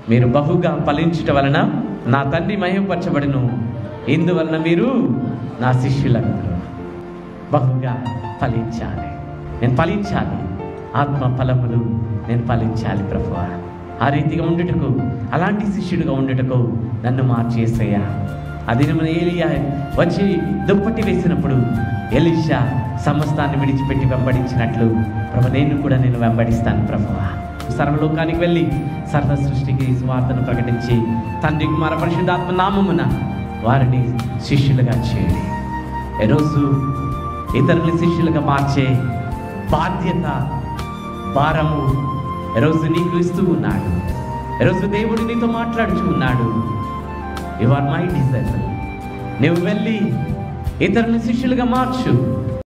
మీరు బహుగా ఫలించుట వలన నా తండ్రి మహిమపరచబడును ఇందువలన మీరు నా శిష్యులందరూ బహుగా ఫలించాలి నేను ఫలించాలి ఆత్మ ఫలములు నేను ఫలించాలి ప్రభువా ఆ రీతిగా ఉండుటకు అలాంటి శిష్యుడిగా ఉండుటకు నన్ను మార్చేసయ్యా అది మన ఏలియా వచ్చి దుప్పటి వేసినప్పుడు ఎలిషా సమస్తాన్ని విడిచిపెట్టి వెంబడించినట్లు ప్రభు నేను కూడా నేను వెంబడిస్తాను ప్రభువా సర్వలోకానికి వెళ్ళి సర్వ సృష్టికి స్వార్థను ప్రకటించి తండ్రి కుమార పరిశుద్ధాత్మ నామమున వారిని శిష్యులుగా చేయండి ఈరోజు ఇతరులని శిష్యులుగా మార్చే బాధ్యత భారము ఈరోజు నీకు ఇస్తూ ఉన్నాడు ఈరోజు దేవుడు నీతో మాట్లాడుతూ ఉన్నాడు యు ఆర్ మై డిజైర్ నువ్వు వెళ్ళి ఇతరులని శిష్యులుగా మార్చు